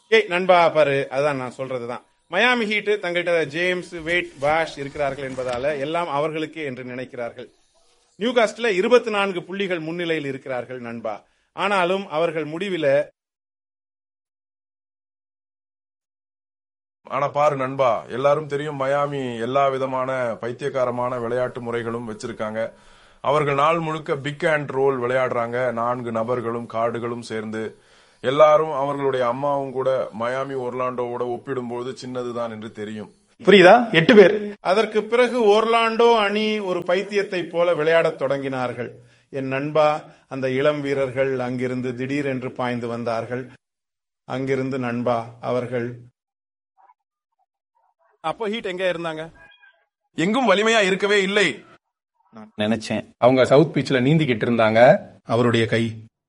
ஏய் நண்பா பாரு அதான் நான் சொல்றதுதான் மயாமி ஹீட் தங்கள்கிட்ட ஜேம்ஸ் வெயிட் பாஷ் இருக்கிறார்கள் என்பதால எல்லாம் அவர்களுக்கே என்று நினைக்கிறார்கள் நியூகாஸ்ட்ல இருபத்தி நான்கு புள்ளிகள் முன்னிலையில் இருக்கிறார்கள் நண்பா ஆனாலும் அவர்கள் முடிவில ஆனா பாரு நண்பா எல்லாரும் தெரியும் மயாமி எல்லா விதமான பைத்தியக்காரமான விளையாட்டு முறைகளும் வச்சிருக்காங்க அவர்கள் நாள் முழுக்க பிக் அண்ட் ரோல் விளையாடுறாங்க நான்கு நபர்களும் கார்டுகளும் சேர்ந்து எல்லாரும் அவர்களுடைய அம்மாவும் கூட மயாமி ஒர்லாண்டோவோட ஒப்பிடும்போது சின்னதுதான் என்று தெரியும் புரியுதா எட்டு பேர் அதற்கு பிறகு ஓர்லாண்டோ அணி ஒரு பைத்தியத்தை போல விளையாடத் தொடங்கினார்கள் என் நண்பா அந்த இளம் வீரர்கள் அங்கிருந்து திடீரென்று பாய்ந்து வந்தார்கள் அங்கிருந்து நண்பா அவர்கள் அப்போ ஹீட் எங்க இருந்தாங்க எங்கும் வலிமையா இருக்கவே இல்லை நினைச்சேன் அவங்க சவுத் பீச்ல நீந்திக்கிட்டு இருந்தாங்க அவருடைய கை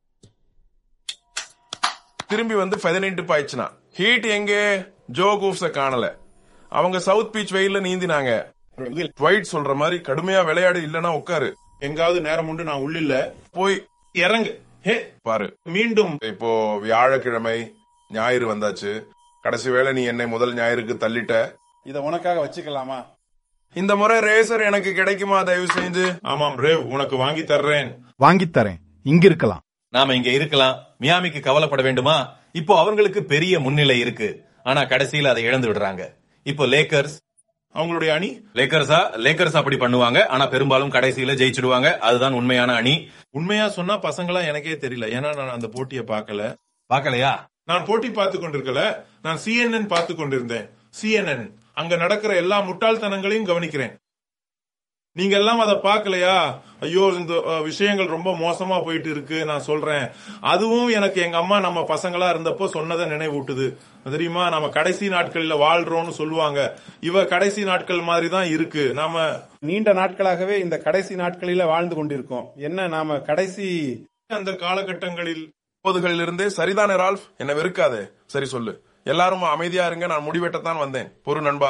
திரும்பி வந்து பதினெட்டு பாய்ச்சுனா ஹீட் எங்கே ஜோ கூப்ஸ காணல அவங்க சவுத் பீச் வெயில்ல நீந்தினாங்க ஒயிட் சொல்ற மாதிரி கடுமையா விளையாடு இல்லனா உட்காரு எங்காவது நேரம் உண்டு நான் உள்ளில்ல போய் இறங்கு ஹே பாரு மீண்டும் இப்போ வியாழக்கிழமை ஞாயிறு வந்தாச்சு கடைசி வேளை நீ என்னை முதல் ஞாயிறுக்கு தள்ளிட்ட இத உனக்காக வச்சுக்கலாமா இந்த முறை ரேசர் எனக்கு கிடைக்குமா தயவு செஞ்சு ஆமாம் ரேவ் உனக்கு வாங்கி தர்றேன் வாங்கித் தரேன் இங்க இருக்கலாம் நாம இங்க இருக்கலாம் மியாமிக்கு கவலைப்பட வேண்டுமா இப்போ அவங்களுக்கு பெரிய முன்னிலை இருக்கு ஆனா கடைசியில அதை இழந்து விடுறாங்க இப்போ லேக்கர்ஸ் அவங்களுடைய அணி லேக்கர்ஸா லேக்கர்ஸ் அப்படி பண்ணுவாங்க ஆனா பெரும்பாலும் கடைசியில ஜெயிச்சிடுவாங்க அதுதான் உண்மையான அணி உண்மையா சொன்னா பசங்களா எனக்கே தெரியல ஏன்னா நான் அந்த போட்டியை பார்க்கல பாக்கலையா நான் போட்டி பார்த்து கொண்டிருக்கல நான் சிஎன்என் பார்த்து கொண்டிருந்தேன் சிஎன்என் அங்க நடக்கிற எல்லா முட்டாள்தனங்களையும் கவனிக்கிறேன் நீங்க எல்லாம் அதை பார்க்கலையா ஐயோ இந்த அஹ், விஷயங்கள் ரொம்ப மோசமா போயிட்டு இருக்கு நான் சொல்றேன் அதுவும் எனக்கு எங்க அம்மா நம்ம பசங்களா இருந்தப்போ சொன்னதை நினைவூட்டுது தெரியுமா நம்ம கடைசி நாட்கள்ல வாழ்றோம்னு சொல்லுவாங்க இவ கடைசி நாட்கள் மாதிரி தான் இருக்கு நாம நீண்ட நாட்களாகவே இந்த கடைசி நாட்களில வாழ்ந்து கொண்டிருக்கோம் என்ன நாம கடைசி அந்த காலகட்டங்களில் இப்போதுகளில் இருந்தே சரிதானே ரால்ஃப் என்ன வெறுக்காதே சரி சொல்லு எல்லாரும் அமைதியா இருங்க நான் முடிவெட்டத்தான் வந்தேன் பொறு நண்பா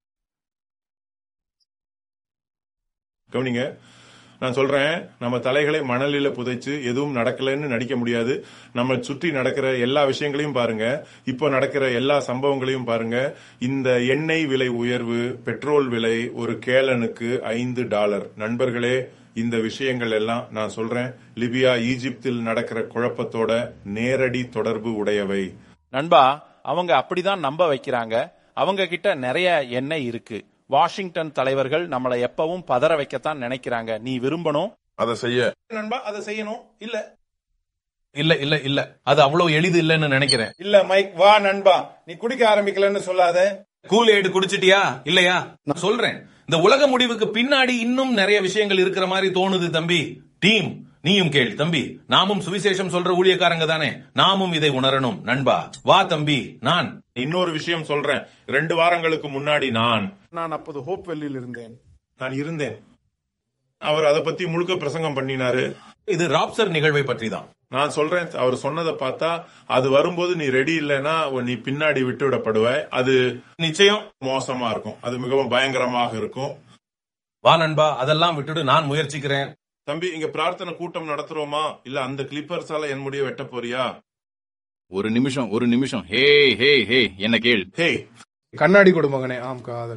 கவனிங்க நான் சொல்றேன் நம்ம தலைகளை மணலில புதைச்சு எதுவும் நடக்கலைன்னு நடிக்க முடியாது நம்ம சுற்றி நடக்கிற எல்லா விஷயங்களையும் பாருங்க இப்போ நடக்கிற எல்லா சம்பவங்களையும் பாருங்க இந்த எண்ணெய் விலை உயர்வு பெட்ரோல் விலை ஒரு கேலனுக்கு ஐந்து டாலர் நண்பர்களே இந்த விஷயங்கள் எல்லாம் நான் சொல்றேன் லிபியா ஈஜிப்தில் நடக்கிற குழப்பத்தோட நேரடி தொடர்பு உடையவை நண்பா அவங்க அப்படிதான் நம்ப வைக்கிறாங்க அவங்க கிட்ட நிறைய எண்ணெய் இருக்கு வாஷிங்டன் தலைவர்கள் நம்மளை எப்பவும் பதற வைக்கத்தான் நினைக்கிறாங்க நீ விரும்பணும் அதை செய்ய நண்பா அதை செய்யணும் இல்ல இல்ல இல்ல இல்ல அது அவ்வளவு எளிது இல்லைன்னு நினைக்கிறேன் இல்ல மைக் வா நண்பா நீ குடிக்க ஆரம்பிக்கலன்னு சொல்லாத கூல் ஏடு குடிச்சிட்டியா இல்லையா நான் சொல்றேன் இந்த உலக முடிவுக்கு பின்னாடி இன்னும் நிறைய விஷயங்கள் இருக்கிற மாதிரி தோணுது தம்பி டீம் நீயும் கேள் தம்பி நாமும் சுவிசேஷம் சொல்ற ஊழியக்காரங்க தானே நாமும் இதை உணரணும் நண்பா வா தம்பி நான் இன்னொரு விஷயம் சொல்றேன் ரெண்டு வாரங்களுக்கு முன்னாடி நான் நான் அப்போது ஹோப்வெல்லில் இருந்தேன் நான் இருந்தேன் அவர் அதை பத்தி முழுக்க பிரசங்கம் பண்ணினாரு இது ராப்சர் நிகழ்வை பற்றி தான் நான் சொல்றேன் அவர் சொன்னதை பார்த்தா அது வரும்போது நீ ரெடி இல்லைன்னா நீ பின்னாடி விட்டு விடப்படுவ அது நிச்சயம் மோசமா இருக்கும் அது மிகவும் பயங்கரமாக இருக்கும் வா நண்பா அதெல்லாம் விட்டுட்டு நான் முயற்சிக்கிறேன் தம்பி இங்க பிரார்த்தனை கூட்டம் நடத்துறோமா இல்ல அந்த கிளிப்பர்ஸால என் முடிய வெட்ட போறியா ஒரு நிமிஷம் ஒரு நிமிஷம் ஹே ஹே ஹே என்ன கேள் ஹே கண்ணாடி கொடு மகனே ஆம் காதல்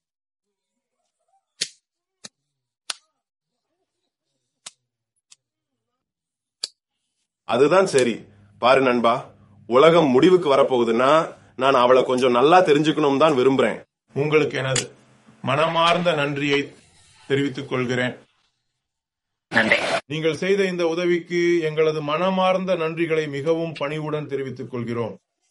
அதுதான் சரி பாரு நண்பா உலகம் முடிவுக்கு வரப்போகுதுன்னா நான் அவளை கொஞ்சம் நல்லா தெரிஞ்சுக்கணும் தான் விரும்புறேன் உங்களுக்கு எனது மனமார்ந்த நன்றியை தெரிவித்துக் கொள்கிறேன் நீங்கள் செய்த இந்த உதவிக்கு எங்களது மனமார்ந்த நன்றிகளை மிகவும் பணிவுடன் தெரிவித்துக் கொள்கிறோம்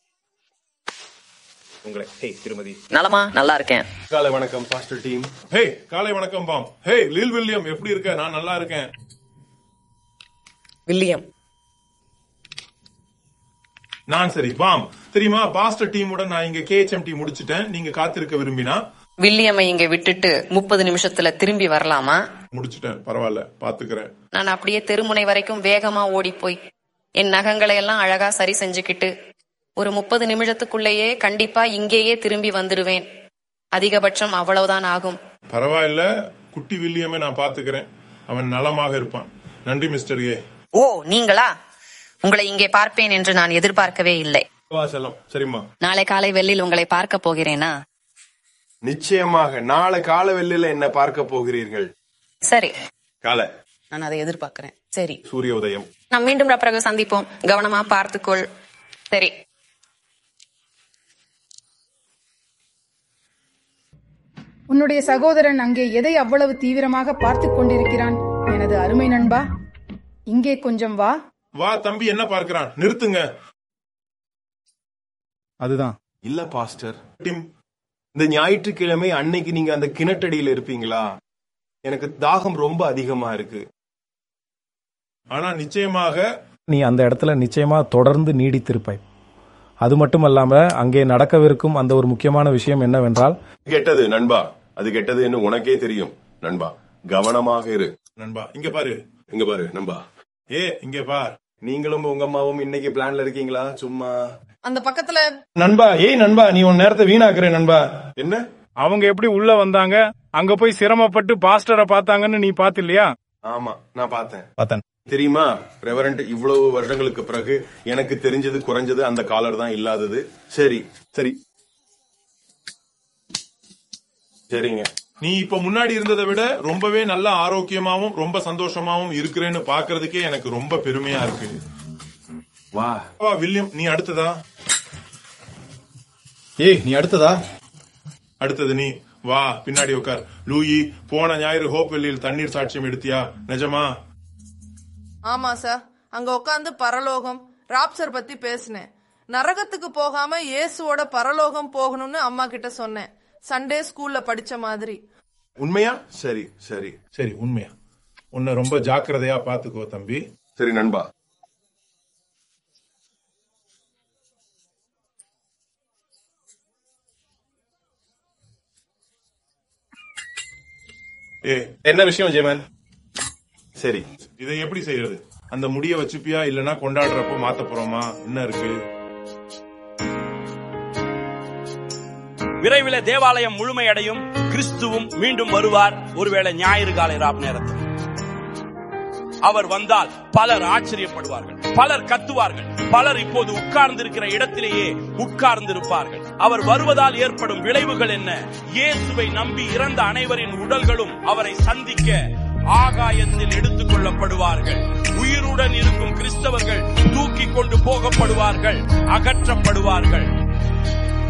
உங்களை ஹே திருமதி நலமா நல்லா இருக்கேன் காலை வணக்கம் பாஸ்டர் டீம் ஹே காலை வணக்கம் பாம் ஹே லில் வில்லியம் எப்படி இருக்க நான் நல்லா இருக்கேன் வில்லியம் நான் சரி பாம் தெரியுமா பாஸ்டர் டீமுடன் நான் இங்க கேஎச்எம்டி முடிச்சிட்டேன் நீங்க காத்திருக்க விரும்பினா வில்லியமை இங்க விட்டுட்டு முப்பது நிமிஷத்துல திரும்பி வரலாமா முடிச்சிட்டேன் பரவாயில்ல பாத்துக்கிறேன் நான் அப்படியே தெருமுனை வரைக்கும் வேகமா ஓடி போய் என் நகங்களை எல்லாம் அழகா சரி செஞ்சுக்கிட்டு ஒரு முப்பது நிமிஷத்துக்குள்ளேயே கண்டிப்பா இங்கேயே திரும்பி வந்துடுவேன் அதிகபட்சம் அவ்வளவுதான் ஆகும் பரவாயில்ல குட்டி வில்லியமை நான் பாத்துக்கிறேன் அவன் நலமாக இருப்பான் நன்றி மிஸ்டர் ஏ ஓ நீங்களா உங்களை இங்கே பார்ப்பேன் என்று நான் எதிர்பார்க்கவே இல்லை வா செல்லம் சரிம்மா நாளை காலை வெள்ளில் உங்களை பார்க்க போகிறேனா நிச்சயமாக நாளை கால வெள்ளில என்ன பார்க்க போகிறீர்கள் சரி காலை நான் அதை எதிர்பார்க்கிறேன் சரி சூரிய உதயம் நாம் மீண்டும் பிறகு சந்திப்போம் கவனமா பார்த்துக்கொள் சரி உன்னுடைய சகோதரன் அங்கே எதை அவ்வளவு தீவிரமாக பார்த்துக் கொண்டிருக்கிறான் எனது அருமை நண்பா இங்கே கொஞ்சம் வா வா தம்பி என்ன பார்க்கிறான் நிறுத்துங்க அதுதான் இல்ல பாஸ்டர் இந்த ஞாயிற்றுக்கிழமை அன்னைக்கு நீங்க அந்த கிணற்றடியில இருப்பீங்களா எனக்கு தாகம் ரொம்ப அதிகமா இருக்கு ஆனா நிச்சயமாக நீ அந்த இடத்துல நிச்சயமா தொடர்ந்து நீடித்திருப்பாய் அது மட்டுமல்லாம அங்கே நடக்கவிருக்கும் அந்த ஒரு முக்கியமான விஷயம் என்னவென்றால் கெட்டது நண்பா அது கெட்டதுன்னு உனக்கே தெரியும் நண்பா கவனமாக இரு நண்பா இங்க பாரு இங்க பாரு நண்பா ஏ இங்க பார் நீங்களும் உங்க அம்மாவும் இன்னைக்கு பிளான்ல இருக்கீங்களா சும்மா அந்த பக்கத்துல நண்பா ஏய் நண்பா நீ உன் நேரத்தை வீணாக்குற நண்பா என்ன அவங்க எப்படி உள்ள வந்தாங்க அங்க போய் சிரமப்பட்டு பாஸ்டரை பார்த்தாங்கன்னு நீ பாத்தில்லையா ஆமா நான் பார்த்தேன் பார்த்தேன் தெரியுமா ரெவரண்ட் இவ்வளவு வருடங்களுக்கு பிறகு எனக்கு தெரிஞ்சது குறைஞ்சது அந்த காலர் தான் இல்லாதது சரி சரி சரிங்க நீ இப்ப முன்னாடி இருந்ததை விட ரொம்பவே நல்ல ஆரோக்கியமாவும் ரொம்ப சந்தோஷமாவும் இருக்கிறேன்னு பாக்குறதுக்கே எனக்கு ரொம்ப பெருமையா இருக்கு வா வா வில்லியம் நீ அடுத்ததா ஏய் நீ அடுத்ததா அடுத்தது நீ வா பின்னாடி உட்கார் லூயி போன ஞாயிறு ஹோப் வெள்ளியில் தண்ணீர் சாட்சியம் எடுத்தியா நிஜமா ஆமா சார் அங்க உட்காந்து பரலோகம் ராப்சர் பத்தி பேசினேன் நரகத்துக்கு போகாம இயேசுவோட பரலோகம் போகணும்னு அம்மா கிட்ட சொன்னேன் சண்டே ஸ்கூல்ல படிச்ச மாதிரி உண்மையா சரி சரி சரி உண்மையா உன்னை ரொம்ப ஜாக்கிரதையா பாத்துக்கோ தம்பி சரி நண்பா ஏ என்ன விஷயம் ஜெயமன் சரி இதை எப்படி செய்யறது அந்த முடிய வச்சுப்பியா இல்லனா கொண்டாடுறப்போ மாத்த போறோமா என்ன இருக்கு விரைவில் தேவாலயம் முழுமையடையும் கிறிஸ்துவும் மீண்டும் வருவார் ஒருவேளை ஞாயிறு காலை ராப் நேரத்தில் அவர் வந்தால் பலர் ஆச்சரியப்படுவார்கள் பலர் கத்துவார்கள் பலர் இப்போது உட்கார்ந்திருக்கிற இடத்திலேயே உட்கார்ந்திருப்பார்கள் அவர் வருவதால் ஏற்படும் விளைவுகள் என்ன இயேசுவை நம்பி இறந்த அனைவரின் உடல்களும் அவரை சந்திக்க ஆகாயத்தில் எடுத்துக் கொள்ளப்படுவார்கள் உயிருடன் இருக்கும் கிறிஸ்தவர்கள் தூக்கி கொண்டு போகப்படுவார்கள் அகற்றப்படுவார்கள்